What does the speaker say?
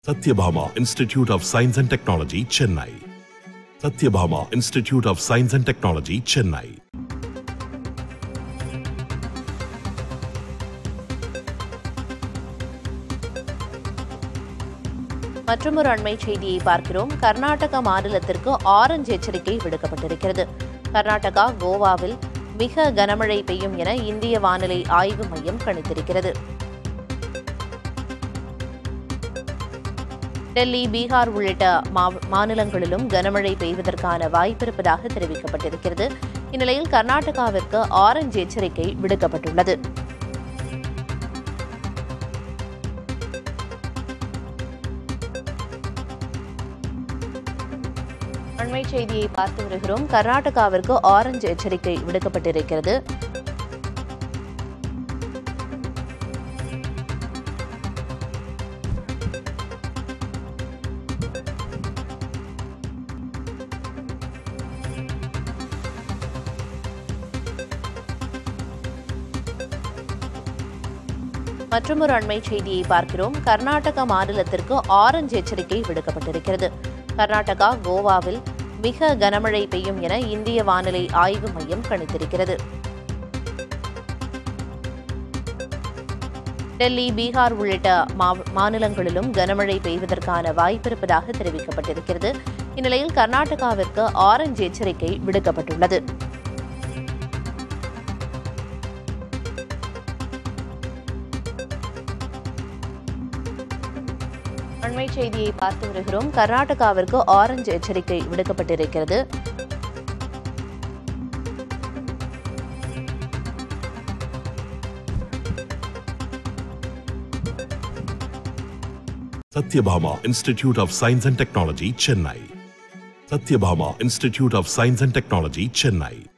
Satyabhama Institute of Science and Technology, Chennai. Satyabhama Institute of Science and Technology, Chennai. மற்றொரு அண்மை செய்தியை பார்க்கிறோம் கர்நாடக மாநிலத்திற்கு ஆரஞ்சு எச்சரிக்கை விடுக்கப்பட்டிருக்கிறது கர்நாடகா கோவாவில் மிக கனமழை பெய்யும் என இந்திய வானிலை ஆய்வு மையம் கணித்திருக்கிறது டெல்லி பீகார் உள்ளிட்ட மா- மாநிலங்களிலும் கனமழை பெய்வதற்கான வாய்ப்பிருப்பதாக தெரிவிக்கப்பட்டிருக்கிறது இந்நிலையில் கர்நாடகாவிற்கு ஆரஞ்சு எச்சரிக்கை விடுக்கப்பட்டுள்ளது அண்மை செய்தியை பார்த்து வருகிறோம் கர்நாடகாவிற்கு ஆரஞ்சு எச்சரிக்கை விடுக்கப்பட்டிருக்கிறது மற்றொரு அண்மை செய்தியை பார்க்கிறோம் கர்நாடக மாநிலத்திற்கு ஆரஞ்சு எச்சரிக்கை விடுக்கப்பட்டிருக்கிறது கர்நாடகா கோவாவில் மிக கனமழை பெய்யும் என இந்திய வானிலை ஆய்வு மையம் கணித்திருக்கிறது டெல்லி பீகார் உள்ளிட்ட மா- மாநிலங்களிலும் கனமழை பெய்வதற்கான வாய்ப்பிருப்பதாக தெரிவிக்கப்பட்டிருக்கிறது இந்நிலையில் கர்நாடகாவிற்கு ஆரஞ்சு எச்சரிக்கை விடுக்கப்பட்டுள்ளது அண்மை செய்தியை பார்த்து வருகிறோம் கர்நாடகாவிற்கு ஆரஞ்சு எச்சரிக்கை விடுக்கப்பட்டிருக்கிறது Satyabhama Institute of Science and Technology, Chennai. Satyabhama Institute of Science and Technology, Chennai.